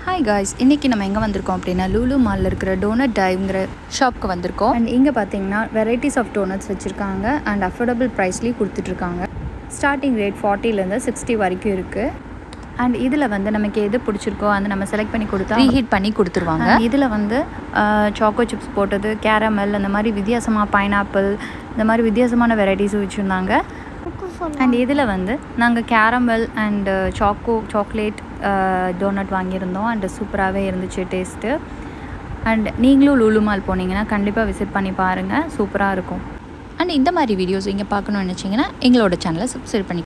hi guys இன்றைக்கி நம்ம எங்கே வந்திருக்கோம் அப்படின்னா லூலு மாலில் இருக்கிற டோனட் டைவ்ங்கிற ஷாப்க்கு வந்திருக்கோம் அண்ட் இங்கே பார்த்தீங்கன்னா வெரைட்டிஸ் ஆஃப் டோனட்ஸ் வச்சுருக்காங்க அண்ட் அஃபோர்டபுள் ப்ரைஸ்லேயும் கொடுத்துட்ருக்காங்க ஸ்டார்டிங் ரேட் ஃபார்ட்டிலேருந்து சிக்ஸ்டி வரைக்கும் இருக்குது அண்ட் இதில் வந்து நமக்கு எது பிடிச்சிருக்கோ அதை நம்ம செலக்ட் பண்ணி கொடுத்தா ரீஹீட் பண்ணி கொடுத்துருவாங்க இதில் வந்து சாக்கோ சிப்ஸ் போட்டது கேரமல் அந்த மாதிரி வித்தியாசமாக பைனாப்பிள் இந்த மாதிரி வித்தியாசமான வெரைட்டிஸும் வச்சுருந்தாங்க அண்ட் இதில் வந்து நாங்கள் caramel and choco chocolate donut வாங்கியிருந்தோம் அண்டு சூப்பராகவே இருந்துச்சு டேஸ்ட்டு அண்ட் நீங்களும் லூலு மால் போனீங்கன்னா கண்டிப்பாக விசிட் பண்ணி பாருங்கள் சூப்பராக இருக்கும் அண்ட் இந்த மாதிரி வீடியோஸ் இங்கே பார்க்கணும்னு நினச்சிங்கன்னா எங்களோட சேனலை சப்ஸ்கிரைப் பண்ணி